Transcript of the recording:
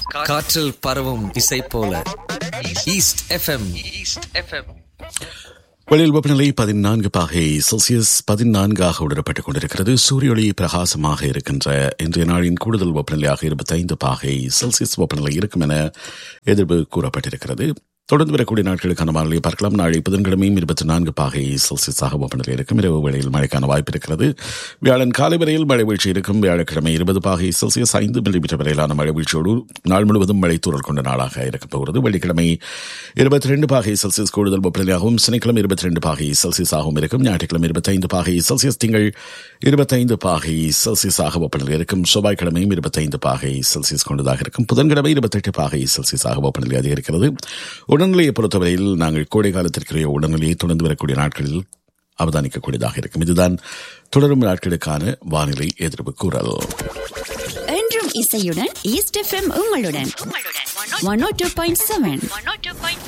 காற்றில் பரவும் இசை போல ஈஸ்ட் எஃப்எம் ஈஸ்ட் எஃப்எம் வெளியில் வெப்பநிலை பதினான்கு பாகை செல்சியஸ் பதினான்காக உணரப்பட்டுக் கொண்டிருக்கிறது சூரிய ஒளி பிரகாசமாக இருக்கின்ற இன்றைய நாளின் கூடுதல் வெப்பநிலையாக இருபத்தைந்து பாகை செல்சியஸ் வெப்பநிலை இருக்கும் என எதிர்ப்பு கூறப்பட்டிருக்கிறது தொடர்ந்து வரக்கூடிய நாட்களுக்கான வானிலை பார்க்கலாம் நாளை புதன்கிழமையும் இருபத்தி நான்கு பாகை செல்சியஸாக வெப்பநிலை இருக்கும் இரவு வேளையில் மழைக்கான வாய்ப்பு இருக்கிறது வியாழன் காலை வரையில் மழை வீழ்ச்சி இருக்கும் வியாழக்கிழமை இருபது பாகை செல்சியஸ் ஐந்து மில்லிமீட்டர் வரையிலான மழை வீழ்ச்சியோடு நாள் முழுவதும் மழை தூரல் கொண்ட நாளாக இருக்கப் போகிறது வெள்ளிக்கிழமை இருபத்தி ரெண்டு பாகை செல்சியஸ் கூடுதல் வெப்பநிலையாகவும் சனிக்கிழமை இருபத்தி ரெண்டு பாகை செல்சியஸாகவும் இருக்கும் ஞாயிற்றுக்கிழமை இருபத்தைந்து பாகை செல்சியஸ் திங்கள் இருபத்தைந்து பாகை செல்சியஸாக வெப்பநிலை இருக்கும் செவ்வாய்க்கிழமையும் இருபத்தைந்து பாகை செல்சியஸ் கொண்டதாக இருக்கும் புதன்கிழமை இருபத்தெட்டு பாகை செல்சியஸாக வெப்பநிலை அதிகரிக்கிறது உடல்நிலையை பொறுத்தவரையில் நாங்கள் கோடை காலத்திற்குரிய உடல்நிலையை தொடர்ந்து வரக்கூடிய நாட்களில் அவதானிக்கக்கூடியதாக இருக்கும் இதுதான் தொடரும் நாட்களுக்கான வானிலை எதிர்ப்பு கூறல் என்றும் இசையுடன் ஈஸ்ட் எஃப்எம் உங்களுடன் one O two point seven